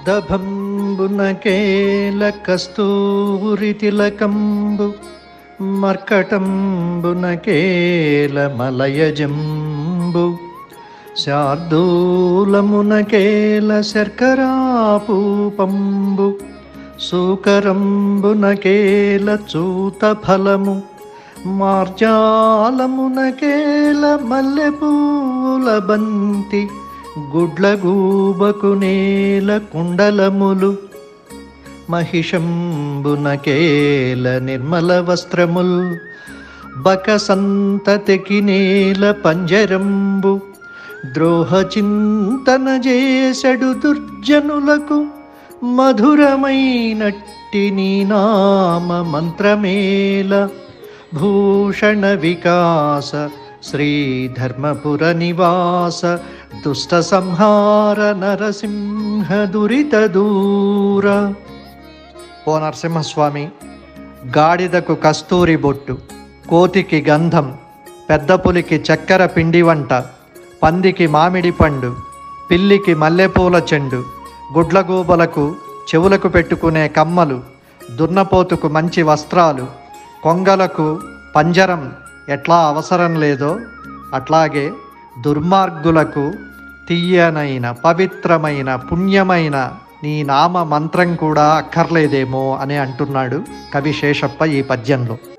మందభంబునకేల కస్తూరి తిలకంబు మర్కటంబునకేల మలయజంబు శార్దూలమునకేల శర్కరాపూపంబు సూకరంబునకేల చూత ఫలము మార్జాలమునకేల మల్లెపూల బంతి గుడ్లగూబకు నేల కుండలములు మహిషంబునకేల నిర్మల వస్త్రముల్ బకసంతతికి నేల పంజరంబు ద్రోహ చింతన చేసడు దుర్జనులకు మధురమైనట్టి నీ నామ మంత్రమేల భూషణ వికాస శ్రీధర్మపుర నివాస దుష్ట సంహార నరసింహ దురిత దూర ఓ నరసింహస్వామి గాడిదకు కస్తూరి బొట్టు కోతికి గంధం పెద్ద పులికి చక్కెర పిండి వంట పందికి మామిడి పండు పిల్లికి మల్లెపూల చెండు గుడ్లగూబలకు చెవులకు పెట్టుకునే కమ్మలు దున్నపోతుకు మంచి వస్త్రాలు కొంగలకు పంజరం ఎట్లా అవసరం లేదో అట్లాగే దుర్మార్గులకు తీయనైన పవిత్రమైన పుణ్యమైన నీ నామ మంత్రం కూడా అక్కర్లేదేమో అని అంటున్నాడు కవి శేషప్ప ఈ పద్యంలో